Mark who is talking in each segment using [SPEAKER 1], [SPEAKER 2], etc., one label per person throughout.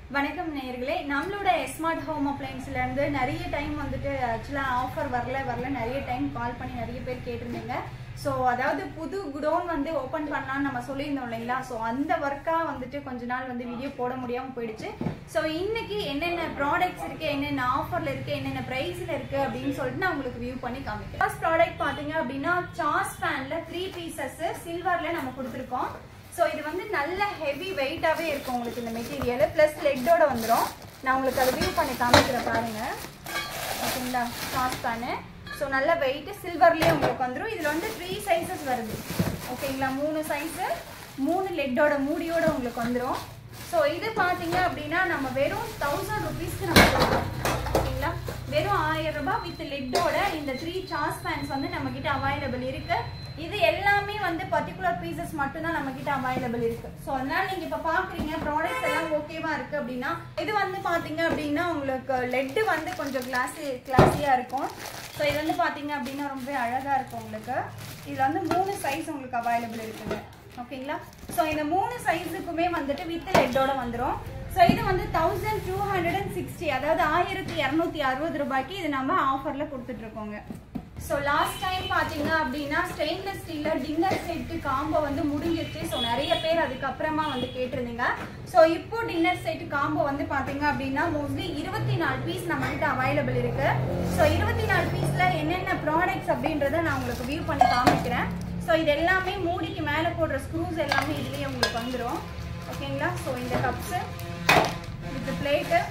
[SPEAKER 1] வணக்கம் நேயர்களே நம்மளோட ஸ்மார்ட் ஹோம் அப்ளைன்ஸ்ல இருந்து நிறைய டைம் வந்துட்டு ஆக்சுவலா ஆஃபர் வரல வரல நிறைய டைம் கால் பண்ணி நிறைய பேர் கேட்டிருந்தீங்க ஸோ அதாவது புது குடோன் வந்து ஓப்பன் பண்ணலாம்னு நம்ம சொல்லியிருந்தோம் இல்லைங்களா ஸோ அந்த ஒர்க்காக வந்துட்டு கொஞ்ச நாள் வந்து வீடியோ போட முடியாமல் போயிடுச்சு ஸோ இன்னைக்கு என்னென்ன ப்ராடக்ட்ஸ் இருக்கு என்னென்ன ஆஃபர்ல இருக்கு என்னென்ன ப்ரைஸ்ல இருக்கு அப்படின்னு சொல்லிட்டு நான் உங்களுக்கு வியூ பண்ணி காமிக்கிறேன் ஃபர்ஸ்ட் ப்ராடக்ட் பார்த்தீங்க அப்படின்னா சாஸ் பேன்ல த்ரீ பீசஸ் சில்வர்ல நம்ம கொடுத்துருக்கோம் ஸோ இது வந்து நல்ல ஹெவி வெயிட்டாகவே இருக்கும் உங்களுக்கு இந்த மெட்டீரியல் ப்ளஸ் லெட்டோட வந்துடும் நான் உங்களுக்கு அதை வியூ பண்ணி காமிக்கிறேன் பாருங்க ஓகேங்களா சாஸ் பேனு ஸோ நல்ல வெயிட்டு சில்வர்லேயே உங்களுக்கு வந்துடும் இதில் வந்து த்ரீ சைஸஸ் வருது ஓகேங்களா மூணு சைஸு மூணு லெட்டோட மூடியோட உங்களுக்கு வந்துடும் ஸோ இது பார்த்தீங்க அப்படின்னா நம்ம வெறும் தௌசண்ட் ருபீஸ்க்கு நம்ம கொடுக்குறோம் ஓகேங்களா வெறும் ஆயிரம் ரூபாய் வித் லெட்டோட இந்த த்ரீ சாஸ் பேன்ஸ் வந்து நம்ம கிட்ட அவைலபிள் இருக்கு இது எல்லாமே வந்து பர்டிகுலர் பீசஸ் மட்டும்தான் நம்ம கிட்ட அவைலபிள் இருக்கு ஸோ அதனால நீங்க இப்ப பாக்குறீங்க ப்ராடக்ட்ஸ் எல்லாம் ஓகேவா இருக்கு அப்படின்னா இது வந்து பாத்தீங்க அப்படின்னா உங்களுக்கு லெட் வந்து கொஞ்சம் கிளாஸி கிளாஸியா இருக்கும் ஸோ இது வந்து பாத்தீங்க அப்படின்னா ரொம்ப அழகா இருக்கும் உங்களுக்கு இதுல வந்து மூணு சைஸ் உங்களுக்கு அவைலபிள் இருக்குங்க ஓகேங்களா ஸோ இந்த மூணு சைஸுக்குமே வந்துட்டு வித் லெட்டோட வந்துடும் ஸோ இது வந்து thousand two hundred and sixty அதாவது ஆயிரத்தி இரநூத்தி அறுபது ரூபாய்க்கு இது நம்ம ஆஃபரில் கொடுத்துட்டு இருக்கோங்க ஸோ லாஸ்ட் டைம் பார்த்தீங்க அப்படின்னா ஸ்டெயின்லெஸ் ஸ்டீலில் டின்னர் செட்டு காம்போ வந்து முடிஞ்சிருச்சு ஸோ நிறைய பேர் அதுக்கப்புறமா வந்து கேட்டிருந்தீங்க ஸோ இப்போ டின்னர் செட் காம்போ வந்து பார்த்தீங்க அப்படின்னா மோஸ்ட்லி இருபத்தி நாலு பீஸ் நம்மகிட்ட அவைலபிள் இருக்கு ஸோ இருபத்தி நாலு பீஸில் என்னென்ன ப்ராடக்ட்ஸ் அப்படின்றத நான் உங்களுக்கு வியூ பண்ணி காமிக்கிறேன் ஸோ இது எல்லாமே மூடிக்கு மேலே போடுற ஸ்க்ரூஸ் எல்லாமே இதுலேயே உங்களுக்கு வந்துடும் ஓகேங்களா ஸோ இந்த cups with plate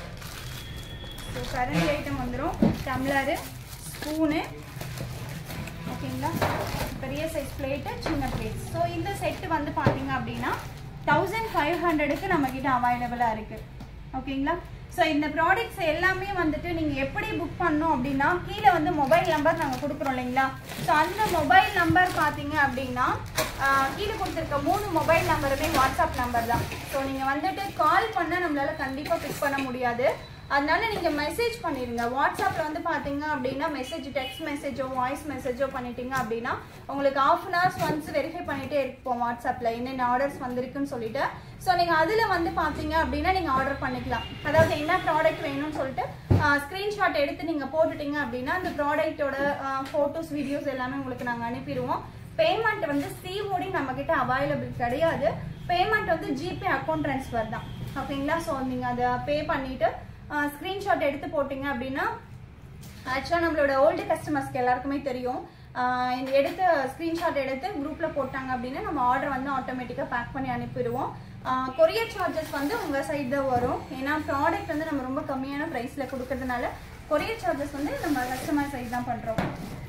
[SPEAKER 1] so current item வந்துடும் டம்ளரு ஸ்பூனு ஓகேங்களா பெரிய சைஸ் பிளேட்டு சின்ன பிளேட் ஸோ இந்த செட்டு வந்து பார்த்தீங்க அப்படின்னா தௌசண்ட் ஃபைவ் ஹண்ட்ரடுக்கு நம்மக்கிட்ட அவைலபிளாக இருக்குது ஓகேங்களா ஸோ இந்த ப்ராடக்ட்ஸ் எல்லாமே வந்துட்டு நீங்கள் எப்படி புக் பண்ணணும் அப்படின்னா கீழே வந்து மொபைல் நம்பர் நாங்கள் கொடுக்குறோம் இல்லைங்களா ஸோ அந்த மொபைல் நம்பர் பார்த்தீங்க அப்படின்னா ஆஹ், கீழே கொடுத்துருக்க மூணு மொபைல் நம்பருமே வாட்ஸ்அப் நம்பர் தான் ஸோ நீங்கள் வந்துட்டு கால் பண்ணால் நம்மளால கண்டிப்பாக பிக் பண்ண முடியாது அதனால நீங்கள் மெசேஜ் பண்ணிடுங்க வாட்ஸ்அப்பில் வந்து பார்த்தீங்க அப்படின்னா மெசேஜ் டெக்ஸ்ட் மெசேஜோ வாய்ஸ் மெசேஜோ பண்ணிட்டீங்க அப்படின்னா உங்களுக்கு half an hours once verify பண்ணிட்டே இருப்போம் வாட்ஸ்அப்பில் என்னென்ன ஆர்டர்ஸ் வந்திருக்குன்னு சொல்லிட்டு ஸோ நீங்கள் அதில் வந்து பார்த்தீங்க அப்படின்னா நீங்கள் ஆர்டர் பண்ணிக்கலாம் அதாவது என்ன ப்ராடக்ட் வேணும்னு சொல்லிட்டு ஸ்க்ரீன்ஷாட் எடுத்து நீங்கள் போட்டுட்டீங்க அப்படின்னா அந்த ப்ராடக்ட்டோட ஃபோட்டோஸ் வீடியோஸ் எல்லாமே உங்களுக்கு நாங்கள் அனுப்பிடுவோம் பேமெண்ட் வந்து சிஓடி நம்மக்கிட்ட அவைலபிள் கிடையாது பேமெண்ட் வந்து ஜிபே அக்கௌண்ட் ட்ரான்ஸ்ஃபர் தான் ஓகேங்களா ஸோ நீங்கள் அதை பே பண்ணிவிட்டு ஸ்க்ரீன்ஷாட் எடுத்து போட்டிங்க அப்படின்னா ஆக்சுவலாக நம்மளோட ஓல்டு கஸ்டமர்ஸ்க்கு எல்லாருக்குமே தெரியும் ஆஹ் இந்த எடுத்து ஸ்க்ரீன்ஷாட் எடுத்து குரூப்பில் போட்டாங்க அப்படின்னா நம்ம ஆர்டர் வந்து ஆட்டோமேட்டிக்காக பேக் பண்ணி அனுப்பிடுவோம் கொரியர் சார்ஜஸ் வந்து உங்கள் சைடு தான் வரும் ஏன்னா ப்ராடக்ட் வந்து நம்ம ரொம்ப கம்மியான ப்ரைஸில் கொடுக்கறதுனால கொரியர் சார்ஜஸ் வந்து நம்ம கஸ்டமர் சைடு தான் பண்ணுறோம்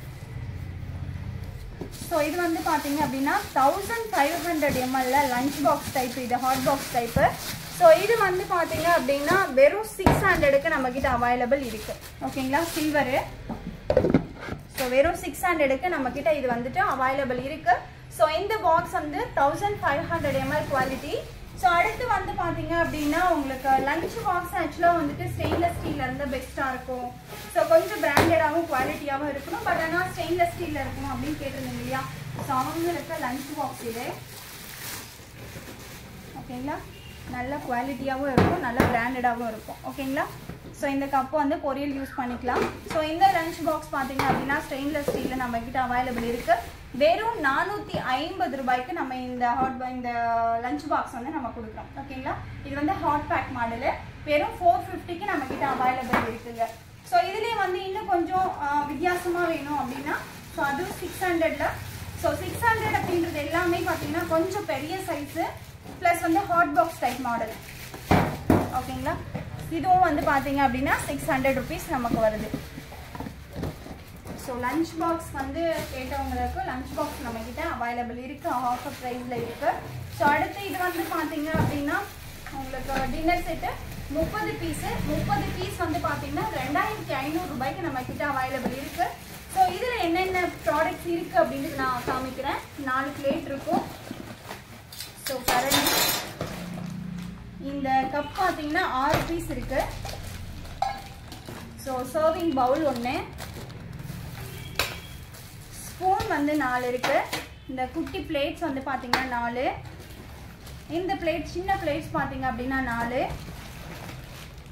[SPEAKER 1] ஸோ இது வந்து பார்த்தீங்க அப்படின்னா தௌசண்ட் ஃபைவ் ஹண்ட்ரட் எம்எல்ல லஞ்ச் பாக்ஸ் டைப் இது ஹாட் பாக்ஸ் டைப்பு ஸோ இது வந்து பார்த்தீங்க அப்படின்னா வெறும் சிக்ஸ் ஹண்ட்ரடுக்கு நம்மக்கிட்ட அவைலபிள் இருக்கு ஓகேங்களா சில்வரு ஸோ வெறும் சிக்ஸ் ஹண்ட்ரடுக்கு நம்மக்கிட்ட இது வந்துட்டு அவைலபிள் இருக்கு ஸோ இந்த பாக்ஸ் வந்து thousand five hundred ML quality so அடுத்து வந்து பார்த்தீங்க அப்படின்னா உங்களுக்கு லஞ்ச் பாக்ஸ் ஆக்சுவலாக வந்துட்டு ஸ்டெயின்லெஸ் ஸ்டீலில் இருந்து பெஸ்ட்டாக இருக்கும் ஸோ கொஞ்சம் பிராண்டடாகவும் குவாலிட்டியாகவும் இருக்கணும் பட் ஆனால் ஸ்டெயின்லெஸ் ஸ்டீலில் இருக்கணும் அப்படின்னு கேட்டிருந்தீங்க இல்லையா ஸோ அவங்களுக்கு லஞ்ச் பாக்ஸ் இது ஓகேங்களா நல்ல குவாலிட்டியாகவும் இருக்கும் நல்ல பிராண்டடாகவும் இருக்கும் ஓகேங்களா ஸோ இந்த கப்பு வந்து பொரியல் யூஸ் பண்ணிக்கலாம் ஸோ இந்த லஞ்ச் பாக்ஸ் பார்த்தீங்க அப்படின்னா ஸ்டெயின்லெஸ் ஸ்டீலில் நம்ம கிட்ட அவைலபிள் இருக்கு வெறும் நானூற்றி ஐம்பது ரூபாய்க்கு நம்ம இந்த ஹாட் இந்த லஞ்ச் பாக்ஸ் வந்து நம்ம கொடுக்குறோம் ஓகேங்களா இது வந்து ஹாட் பேக் மாடலு வெறும் ஃபோர் ஃபிஃப்டிக்கு நம்ம கிட்ட அவைலபிள் இருக்குங்க ஸோ இதுலேயே வந்து இன்னும் கொஞ்சம் ஆஹ், வித்தியாசமா வேணும் அப்படின்னா ஸோ அதுவும் சிக்ஸ் ஹண்ட்ரட்ல ஸோ சிக்ஸ் ஹண்ட்ரட் அப்படின்றது எல்லாமே பார்த்தீங்கன்னா கொஞ்சம் பெரிய சைஸு ப்ளஸ் வந்து ஹாட் பாக்ஸ் டைப் மாடல் ஓகேங்களா இதுவும் வந்து பார்த்தீங்க அப்படின்னா சிக்ஸ் ஹண்ட்ரட் ருபீஸ் நமக்கு வருது ஸோ லஞ்ச் பாக்ஸ் வந்து கேட்டவங்களுக்கு லஞ்ச் பாக்ஸ் நம்மக்கிட்ட அவைலபிள் இருக்குது ஆஃபர் ப்ரைஸில் இருக்குது ஸோ அடுத்து இது வந்து பார்த்தீங்க அப்படின்னா உங்களுக்கு டின்னர் செட்டு முப்பது பீஸு முப்பது பீஸ் வந்து பார்த்தீங்கன்னா ரெண்டாயிரத்தி ஐநூறு ரூபாய்க்கு நம்ம கிட்ட அவைலபிள் இருக்குது ஸோ இதில் என்னென்ன ப்ராடக்ட்ஸ் இருக்குது அப்படின்னு நான் காமிக்கிறேன் நாலு பிளேட் இருக்கும் ஸோ கரண்டி இந்த கப் பார்த்தீங்கன்னா ஆறு பீஸ் இருக்கு ஸோ சர்விங் பவுல் ஒன்று ஸ்பூன் வந்து நாலு இருக்கு இந்த குட்டி பிளேட்ஸ் வந்து பார்த்தீங்கன்னா நாலு இந்த பிளேட் சின்ன பிளேட்ஸ் பார்த்தீங்க அப்படின்னா நாலு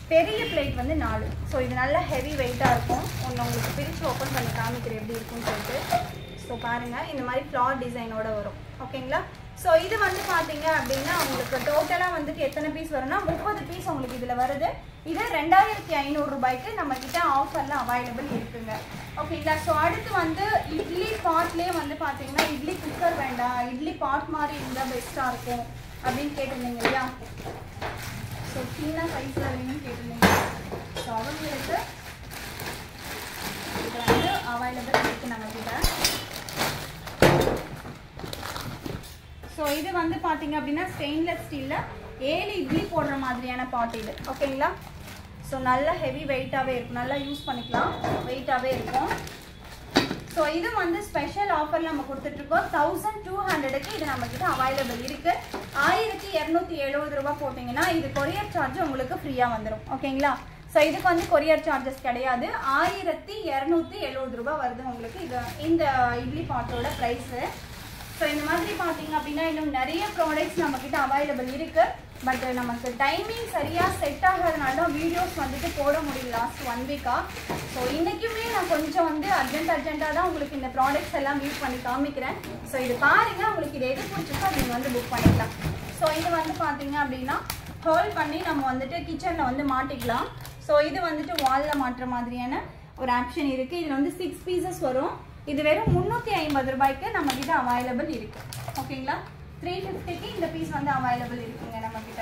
[SPEAKER 1] பெரிய பிளேட் வந்து நாலு ஸோ இது நல்ல ஹெவி வெயிட்டாக இருக்கும் ஒன்று உங்களுக்கு பிரித்து ஓப்பன் பண்ணி காமிக்கிறேன் எப்படி இருக்கும்னு சொல்லிட்டு ஸோ பாருங்கள் இந்த மாதிரி ஃப்ளார் டிசைனோட வரும் ஓகேங்களா ஸோ இது வந்து பார்த்தீங்க அப்படின்னா உங்களுக்கு டோட்டலாக வந்துட்டு எத்தனை பீஸ் வரும்னா முப்பது பீஸ் உங்களுக்கு இதில் வருது இது ரெண்டாயிரத்தி ஐநூறு ரூபாய்க்கு நம்ம கிட்ட ஆஃபரில் அவைலபிள் இருக்குங்க ஓகேங்களா ஸோ அடுத்து வந்து இட்லி பாட்லேயே வந்து பார்த்தீங்கன்னா இட்லி குக்கர் வேண்டாம் இட்லி பாட் மாதிரி இருந்தால் பெஸ்ட்டாக இருக்கும் அப்படின்னு கேட்டிருந்தீங்க இல்லையா ஸோ சின்ன சைஸில் வேணும்னு கேட்டிருந்தீங்க ஸோ அவங்களுக்கு இது வந்து அவைலபிள் இருக்குது நம்ம கிட்ட ஸோ இது வந்து பார்த்தீங்க அப்படின்னா ஸ்டெயின்லெஸ் ஸ்டீலில் ஏழு இட்லி போடுற மாதிரியான பாட் இது ஓகேங்களா ஸோ நல்ல ஹெவி வெயிட்டாகவே இருக்கும் நல்லா யூஸ் பண்ணிக்கலாம் வெயிட்டாகவே இருக்கும் ஸோ இது வந்து ஸ்பெஷல் ஆஃபர் நம்ம கொடுத்துட்ருக்கோம் தௌசண்ட் டூ ஹண்ட்ரடுக்கு இது நம்ம கிட்ட அவைலபிள் இருக்கு ஆயிரத்தி இரநூத்தி எழுபது ரூபாய் போட்டிங்கன்னா இது கொரியர் சார்ஜ் உங்களுக்கு ஃப்ரீயாக வந்துடும் ஓகேங்களா ஸோ இதுக்கு வந்து கொரியர் சார்ஜஸ் கிடையாது ஆயிரத்தி இரநூத்தி எழுபது ரூபாய் வருது உங்களுக்கு இது இந்த இட்லி பாட்டோட ப்ரைஸு ஸோ இந்த மாதிரி பார்த்தீங்க அப்படின்னா இன்னும் நிறைய ப்ராடக்ட்ஸ் நம்மக்கிட்ட அவைலபிள் இருக்கு பட் நமக்கு டைமிங் சரியாக செட் ஆகாதனால தான் வீடியோஸ் வந்துட்டு போட முடியல லாஸ்ட் ஒன் வீக்காக ஸோ இன்றைக்குமே நான் கொஞ்சம் வந்து அர்ஜென்ட் அர்ஜென்ட்டாக தான் உங்களுக்கு இந்த ப்ராடக்ட்ஸ் எல்லாம் வியூ பண்ணி காமிக்கிறேன் ஸோ இது பாருங்க உங்களுக்கு இது எது பிடிச்சிருக்கோ அது நீங்கள் வந்து புக் பண்ணிக்கலாம் ஸோ இது வந்து பார்த்தீங்க அப்படின்னா ஹோல்ட் பண்ணி நம்ம வந்துட்டு கிச்சனில் வந்து மாட்டிக்கலாம் ஸோ இது வந்துட்டு வாலில் மாட்டுற மாதிரியான ஒரு ஆப்ஷன் இருக்குது இதில் வந்து சிக்ஸ் பீசஸ் வரும் இது வெறும் முந்நூற்றி ஐம்பது ரூபாய்க்கு நம்ம கிட்ட அவைலபிள் இருக்கு ஓகேங்களா த்ரீ ஃபிஃப்டிக்கு இந்த பீஸ் வந்து அவைலபிள் இருக்குங்க நம்ம கிட்ட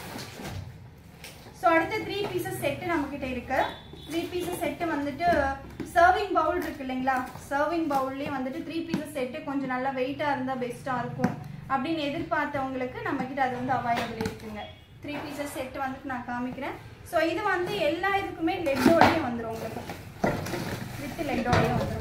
[SPEAKER 1] ஸோ அடுத்து த்ரீ பீசஸ் செட்டு நம்ம கிட்ட இருக்கு த்ரீ பீசஸ் செட்டு வந்துட்டு சர்விங் பவுல் இருக்கு இல்லைங்களா சர்விங் பவுல்லேயே வந்துட்டு த்ரீ பீசஸ் செட்டு கொஞ்சம் நல்லா வெயிட்டாக இருந்தால் பெஸ்ட்டாக இருக்கும் அப்படின்னு எதிர்பார்த்தவங்களுக்கு நம்ம கிட்ட அது வந்து அவைலபிள் இருக்குங்க த்ரீ பீசஸ் செட்டு வந்துட்டு நான் காமிக்கிறேன் ஸோ இது வந்து எல்லா இதுக்குமே லெட்டோடயே வந்துடும் உங்களுக்கு வித் லெட்டோடயே வந்துடும்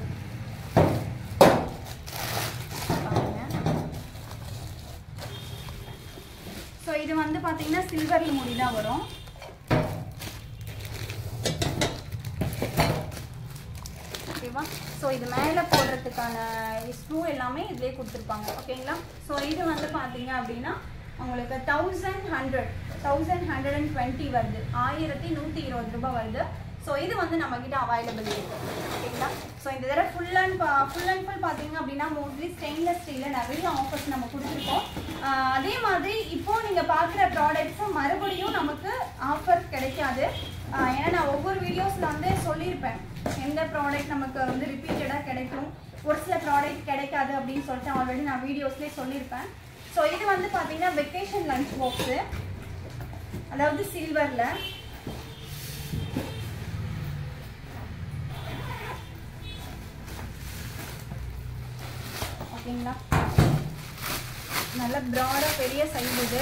[SPEAKER 1] ஸோ இது வந்து பார்த்தீங்கன்னா சில்வர்ல முடி தான் வரும் ஓகேவா ஸோ இது மேலே போடுறதுக்கான ஸ்க்ரூ எல்லாமே இதுலேயே கொடுத்துருப்பாங்க ஓகேங்களா ஸோ இது வந்து பார்த்தீங்க அப்படின்னா உங்களுக்கு thousand hundred thousand hundred and twenty வருது ஆயிரத்தி நூற்றி இருபது ரூபாய் வருது ஸோ இது வந்து நம்மக்கிட்ட அவைலபிள் இருக்கு ஓகேங்களா ஸோ இந்த தடவை full and full and full பார்த்தீங்க அப்படின்னா மோஸ்ட்லி ஸ்டெயின்லெஸ் ஸ்டீலில் நிறைய ஆஃபர்ஸ் நம்ம கொடுத்துருக்கோம் ஆஹ் அதே மாதிரி இப்போ நீங்கள் பார்க்குற ப்ராடக்ட்ஸும் மறுபடியும் நமக்கு ஆஃபர் கிடைக்காது ஆஹ் ஏன்னா நான் ஒவ்வொரு வீடியோஸில் வந்து சொல்லியிருப்பேன் எந்த ப்ராடக்ட் நமக்கு வந்து ரிப்பீட்டடாக கிடைக்கும் ஒரு சில ப்ராடக்ட் கிடைக்காது அப்படின்னு சொல்லிட்டு ஆல்ரெடி நான் வீடியோஸ்லேயே சொல்லியிருப்பேன் ஸோ இது வந்து பார்த்தீங்கன்னா வெக்கேஷன் லஞ்ச் பாக்ஸு அதாவது சில்வரில் ஓகேங்களா நல்ல ப்ராடாக பெரிய சைஸ் இது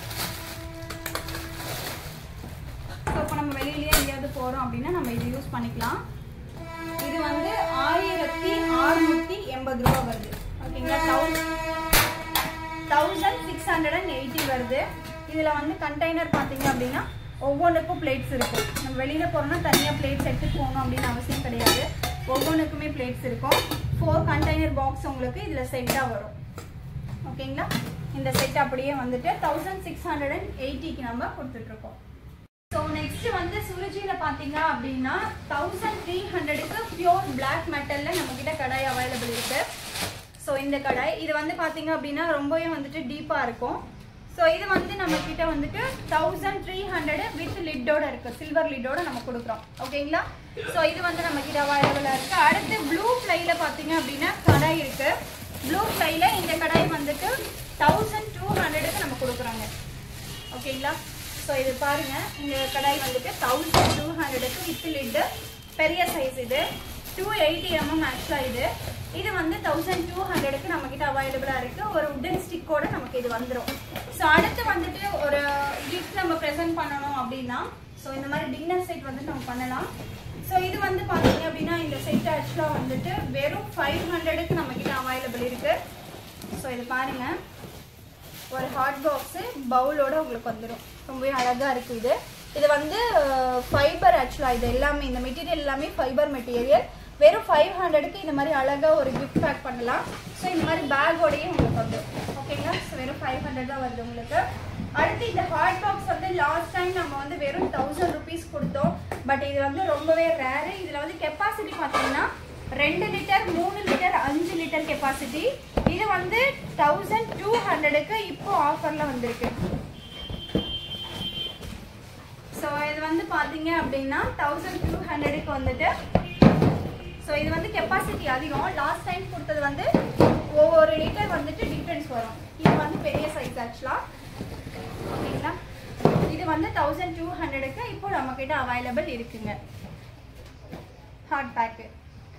[SPEAKER 1] ஸோ இப்போ நம்ம வெளியிலேயே எங்கேயாவது போகிறோம் அப்படின்னா நம்ம இது யூஸ் பண்ணிக்கலாம் இது வந்து ஆயிரத்தி அறுநூத்தி எண்பது ரூபா வருது ஓகேங்களா thousand thousand six hundred and eighty வருது இதில் வந்து கண்டெய்னர் பார்த்தீங்க அப்படின்னா ஒவ்வொன்றுக்கும் பிளேட்ஸ் இருக்கும் நம்ம வெளியில் போகிறோம்னா தனியாக பிளேட்ஸ் எடுத்துட்டு போகணும் அப்படின்னு அவசியம் கிடையாது ஒவ்வொன்றுக்குமே பிளேட்ஸ் இருக்கும் ஃபோர் கண்டெய்னர் பாக்ஸ் உங்களுக்கு இதில் செட்டாக வரும் ஓகேங்களா இந்த செட் அப்படியே வந்துட்டு தௌசண்ட் சிக்ஸ் ஹண்ட்ரட் அண்ட் எயிட்டிக்கு நம்ம கொடுத்துட்ருக்கோம் ஸோ நெக்ஸ்ட் வந்து சுருஜியில பாத்தீங்க அப்படின்னா தௌசண்ட் த்ரீ ஹண்ட்ரடுக்கு பியோர் பிளாக் மெட்டல்ல நம்ம கிட்ட கடாய் அவைலபிள் இருக்கு ஸோ இந்த கடாய் இது வந்து பாத்தீங்க அப்படின்னா ரொம்பவே வந்துட்டு டீப்பா இருக்கும் ஸோ இது வந்து நம்ம கிட்ட வந்துட்டு தௌசண்ட் த்ரீ ஹண்ட்ரட் வித் லிட்டோட இருக்கு சில்வர் லிட்டோட நம்ம கொடுக்குறோம் ஓகேங்களா ஸோ இது வந்து நம்ம கிட்ட அவைலபிளா இருக்கு அடுத்து ப்ளூ ஃப்ளைல பாத்தீங்க அப்படின்னா கடாய் இருக்கு ப்ளூ ஃப்ளைல இந்த கடாய் வந்துட்டு தௌசண்ட் டூ ஹண்ட்ரடுக்கு நம்ம கொடுக்குறோங்க ஓகேங்களா ஸோ இது பாருங்க இந்த கடாய் வந்துட்டு தௌசண்ட் டூ ஹண்ட்ரடுக்கு வித் லிட்டு பெரிய சைஸ் இது டூ எயிட்டி எம்எம் ஆக்சுவலாக இது இது வந்து தௌசண்ட் டூ ஹண்ட்ரடுக்கு நம்மக்கிட்ட அவைலபிளாக இருக்குது ஒரு உட்டன் ஸ்டிக்கோட நமக்கு இது வந்துடும் ஸோ அடுத்து வந்துட்டு ஒரு கிஃப்ட் நம்ம ப்ரெசென்ட் பண்ணணும் அப்படின்னா ஸோ இந்த மாதிரி டின்னர் செட் வந்து நம்ம பண்ணலாம் ஸோ இது வந்து பார்த்தீங்க அப்படின்னா இந்த செட் ஆக்சுவலாக வந்துட்டு வெறும் ஃபைவ் ஹண்ட்ரடுக்கு நம்மக்கிட்ட அவைலபிள் இருக்குது ஸோ இது பாருங்கள் ஒரு ஹாட் பாக்ஸு பவுலோட உங்களுக்கு வந்துடும் ரொம்பவே அழகாக இருக்குது இது இது வந்து ஃபைபர் ஆக்சுவலாக இது எல்லாமே இந்த மெட்டீரியல் எல்லாமே ஃபைபர் மெட்டீரியல் வெறும் ஃபைவ் ஹண்ட்ரடுக்கு இந்த மாதிரி அழகாக ஒரு கிஃப்ட் பேக் பண்ணலாம் ஸோ இந்த மாதிரி பேக்கோடையே உங்களுக்கு வந்துடும் ஓகேங்களா ஸோ வெறும் ஃபைவ் ஹண்ட்ரட் தான் வருது உங்களுக்கு அடுத்து இந்த ஹாட் பாக்ஸ் வந்து லாஸ்ட் டைம் நம்ம வந்து வெறும் தௌசண்ட் ருபீஸ் கொடுத்தோம் பட் இது வந்து ரொம்பவே ரேரு இதில் வந்து கெப்பாசிட்டி பார்த்தீங்கன்னா ரெண்டு லிட்டர் மூணு லிட்டர் அஞ்சு லிட்டர் கெப்பாசிட்டி இது வந்து தௌசண்ட் டூ ஹண்ட்ரடுக்கு இப்போ ஆஃபரில் வந்திருக்கு ஸோ இது வந்து பார்த்தீங்க அப்படின்னா தௌசண்ட் டூ ஹண்ட்ரடுக்கு வந்துட்டு ஸோ இது வந்து கெப்பாசிட்டி அதிகம் லாஸ்ட் டைம் கொடுத்தது வந்து ஒவ்வொரு லிட்டர் வந்துட்டு டிஃப்ரென்ஸ் வரும் இது வந்து பெரிய சைஸ் ஆக்சுவலாக ஓகேங்களா இது வந்து தௌசண்ட் டூ ஹண்ட்ரடுக்கு இப்போ நம்மக்கிட்ட அவைலபிள் இருக்குங்க ஹாட் பேக்கு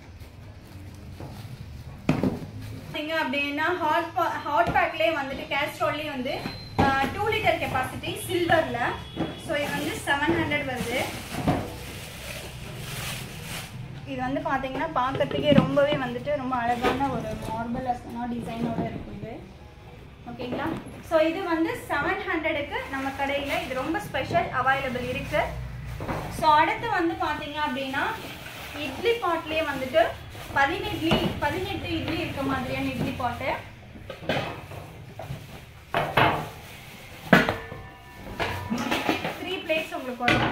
[SPEAKER 1] பார்த்தீங்க அப்படின்னா ஹாட் ஹாட் பேக்லேயே வந்துட்டு கேஸ்ட்ரோல்லேயே வந்து டூ லிட்டர் கெப்பாசிட்டி சில்வரில் ஸோ இது வந்து செவன் ஹண்ட்ரட் வருது இது வந்து பார்த்தீங்கன்னா பார்க்கறதுக்கே ரொம்பவே வந்துட்டு ரொம்ப அழகான ஒரு மார்பிள் டிசைனோட இருக்கும் இது ஓகேங்களா ஸோ இது வந்து செவன் ஹண்ட்ரடுக்கு நம்ம கடையில் இது ரொம்ப ஸ்பெஷல் அவைலபிள் இருக்கு ஸோ அடுத்து வந்து பார்த்தீங்க அப்படின்னா இட்லி பாட்லேயே வந்துட்டு பதினெட்லி பதினெட்டு இட்லி இருக்க மாதிரியான இட்லி பாட்டு த்ரீ பிளேட்ஸ் உங்களுக்கு வரும்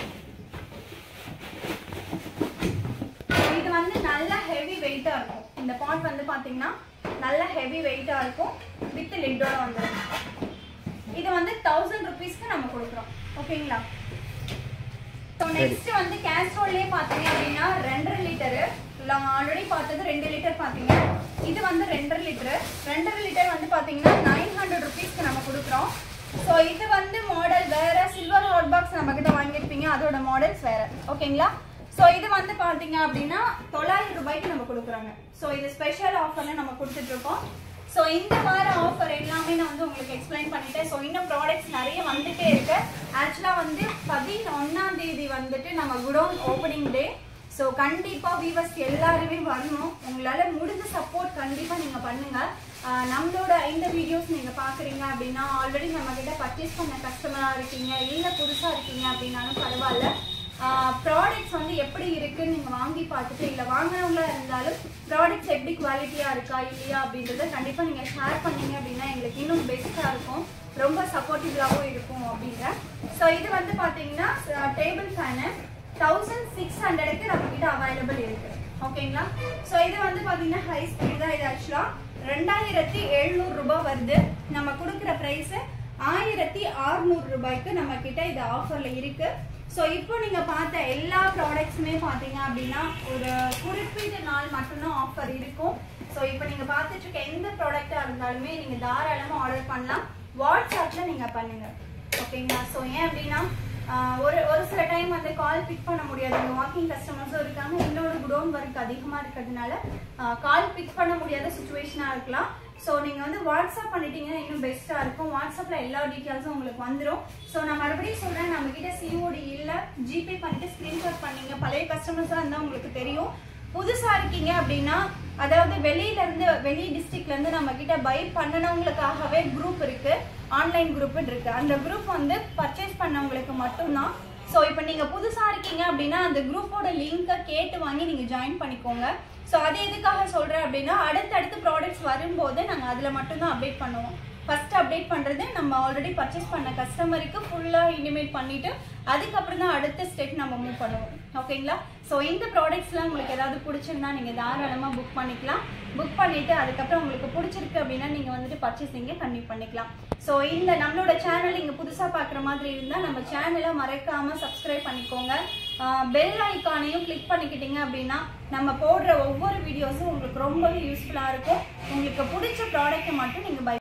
[SPEAKER 1] இது வந்து நல்ல ஹெவி வெயிட்டா இருக்கும் இந்த பாட் வந்து பாத்தீங்கன்னா நல்ல ஹெவி வெயிட்டா இருக்கும் வித் லிட்டோட வந்துடும் இது வந்து தௌசண்ட் ருபீஸ்க்கு நம்ம கொடுக்குறோம் ஓகேங்களா ஸோ நெக்ஸ்ட் வந்து கேஸ்ட்ரோல்லே பார்த்தீங்க அப்படின்னா ரெண்டரை லிட்டரு ஆல்ரெடி பார்த்தது ரெண்டு லிட்டர் பார்த்தீங்க இது வந்து ரெண்டரை லிட்டரு ரெண்டரை லிட்டர் வந்து பார்த்தீங்கன்னா நைன் ஹண்ட்ரட் ருபீஸ்க்கு நம்ம கொடுக்குறோம் ஸோ இது வந்து மாடல் வேற சில்வர் ஹாட் பாக்ஸ் நம்ம கிட்ட வாங்கியிருப்பீங்க அதோட மாடல்ஸ் வேற ஓகேங்களா ஸோ இது வந்து பார்த்தீங்க அப்படின்னா தொள்ளாயிரம் ரூபாய்க்கு நம்ம கொடுக்குறாங்க ஸோ இது ஸ்பெஷல் ஆஃபர்ல நம்ம கொடுத்துட்டு இருக்கோம் ஸோ இந்த வார ஆஃபர் எல்லாமே நான் வந்து உங்களுக்கு எக்ஸ்பிளைன் பண்ணிட்டேன் ஸோ இன்னும் ப்ராடக்ட்ஸ் நிறைய வந்துட்டே இருக்கு ஆக்சுவலாக வந்து பதினொன்னாம் தேதி வந்துட்டு நம்ம குடோன் ஓப்பனிங் டே ஸோ கண்டிப்பாக வீவர்ஸ் எல்லாருமே வரணும் உங்களால் முடிஞ்ச சப்போர்ட் கண்டிப்பாக நீங்கள் பண்ணுங்க ஆஹ் நம்மளோட இந்த வீடியோஸ் நீங்கள் பார்க்குறீங்க அப்படின்னா ஆல்ரெடி நம்ம கிட்ட பர்ச்சேஸ் பண்ண கஸ்டமராக இருக்கீங்க இல்லை புதுசாக இருக்கீங்க அப்படின்னாலும் பரவாயில்ல ப்ராடக்ட்ஸ் வந்து எப்படி இருக்குன்னு நீங்கள் வாங்கி பார்த்துட்டு இல்லை வாங்கினவங்களா இருந்தாலும் ப்ராடக்ட்ஸ் எப்படி குவாலிட்டியாக இருக்கா இல்லையா அப்படின்றத கண்டிப்பாக நீங்கள் ஷேர் பண்ணீங்க அப்படின்னா எங்களுக்கு இன்னும் பெஸ்ட்டாக இருக்கும் ரொம்ப சப்போர்ட்டிவாகவும் இருக்கும் அப்படின்ற ஸோ இது வந்து பார்த்தீங்கன்னா டேபிள் ஃபேனு தௌசண்ட் சிக்ஸ் ஹண்ட்ரடுக்கு நம்ம கிட்ட அவைலபிள் இருக்கு ஓகேங்களா ஸோ இது வந்து பார்த்தீங்கன்னா ஹை ஸ்பீட் தான் இது ஆக்சுவலாக ரெண்டாயிரத்தி எழுநூறு ரூபாய் வருது நம்ம கொடுக்குற ப்ரைஸ் ஆயிரத்தி அறுநூறு ரூபாய்க்கு நம்ம கிட்ட இது ஆஃபர்ல இருக்கு ஸோ இப்போ நீங்க பார்த்த எல்லா ப்ராடக்ட்ஸுமே பார்த்தீங்க அப்படின்னா ஒரு குறிப்பிட்ட நாள் மட்டும்தான் ஆஃபர் இருக்கும் ஸோ இப்போ நீங்க பார்த்துட்டு இருக்க எந்த ப்ராடக்டா இருந்தாலுமே நீங்க தாராளமா ஆர்டர் பண்ணலாம் வாட்ஸ்அப்ல நீங்க பண்ணுங்க ஓகேங்களா ஸோ ஏன் அப்படின்னா ஆஹ் ஒரு ஒரு சில டைம் வந்து கால் பிக் பண்ண முடியாது வாக்கிங் கஸ்டமர்ஸும் இருக்காங்க இன்னொரு குடோன் ஒர்க் அதிகமாக இருக்கிறதுனால கால் பிக் பண்ண முடியாத சுச்சுவேஷனாக இருக்கலாம் ஸோ நீங்கள் வந்து வாட்ஸ்அப் பண்ணிட்டீங்கன்னா இன்னும் பெஸ்ட்டாக இருக்கும் வாட்ஸ்அப்பில் எல்லா டீட்டெயில்ஸும் உங்களுக்கு வந்துடும் ஸோ நான் மறுபடியும் சொல்கிறேன் நம்மக்கிட்ட சிஓடி இல்லை ஜிபே பண்ணிட்டு ஸ்க்ரீன்ஷாட் பண்ணீங்க பழைய கஸ்டமர்ஸாக இருந்தால் உங்களுக்கு தெரியும் புதுசா இருக்கீங்க அப்படின்னா அதாவது வெளியில இருந்து வெளி டிஸ்ட்ரிக்ட்ல இருந்து நம்ம கிட்ட பை பண்ணனவங்களுக்காகவே குரூப் இருக்கு ஆன்லைன் குரூப் இருக்கு அந்த குரூப் வந்து பர்ச்சேஸ் பண்ணவங்களுக்கு மட்டும்தான் ஸோ இப்போ நீங்க புதுசா இருக்கீங்க அப்படின்னா அந்த குரூப்போட லிங்கை கேட்டு வாங்கி நீங்க ஜாயின் பண்ணிக்கோங்க ஸோ அது எதுக்காக சொல்றேன் அப்படின்னா அடுத்தடுத்து ப்ராடக்ட்ஸ் வரும்போது நாங்கள் அதுல மட்டும்தான் அப்டேட் பண்ணுவோம் ஃபர்ஸ்ட் அப்டேட் பண்றது நம்ம ஆல்ரெடி பர்ச்சேஸ் பண்ண கஸ்டமருக்கு ஃபுல்லா இனிமேட் பண்ணிட்டு அதுக்கப்புறம் தான் அடுத்த ஸ்டெப் நம்ம மூவ் பண்ணுவோம் ஓகேங்களா ஸோ இந்த ப்ராடக்ட்ஸ்லாம் உங்களுக்கு ஏதாவது பிடிச்சிருந்தா நீங்க தாராளமா புக் பண்ணிக்கலாம் புக் பண்ணிட்டு அதுக்கப்புறம் உங்களுக்கு பிடிச்சிருக்கு அப்படின்னா நீங்க வந்துட்டு பர்ச்சேசிங்க கண்டிப்பாக பண்ணிக்கலாம் ஸோ இந்த நம்மளோட சேனல் நீங்க புதுசா பார்க்குற மாதிரி இருந்தா நம்ம சேனலை மறக்காம சப்ஸ்கிரைப் பண்ணிக்கோங்க பெல் ஐக்கானையும் கிளிக் பண்ணிக்கிட்டீங்க அப்படின்னா நம்ம போடுற ஒவ்வொரு வீடியோஸும் உங்களுக்கு ரொம்பவே யூஸ்ஃபுல்லா இருக்கும் உங்களுக்கு பிடிச்ச ப்ராடக்ட்டை மட்டும் நீங்க பை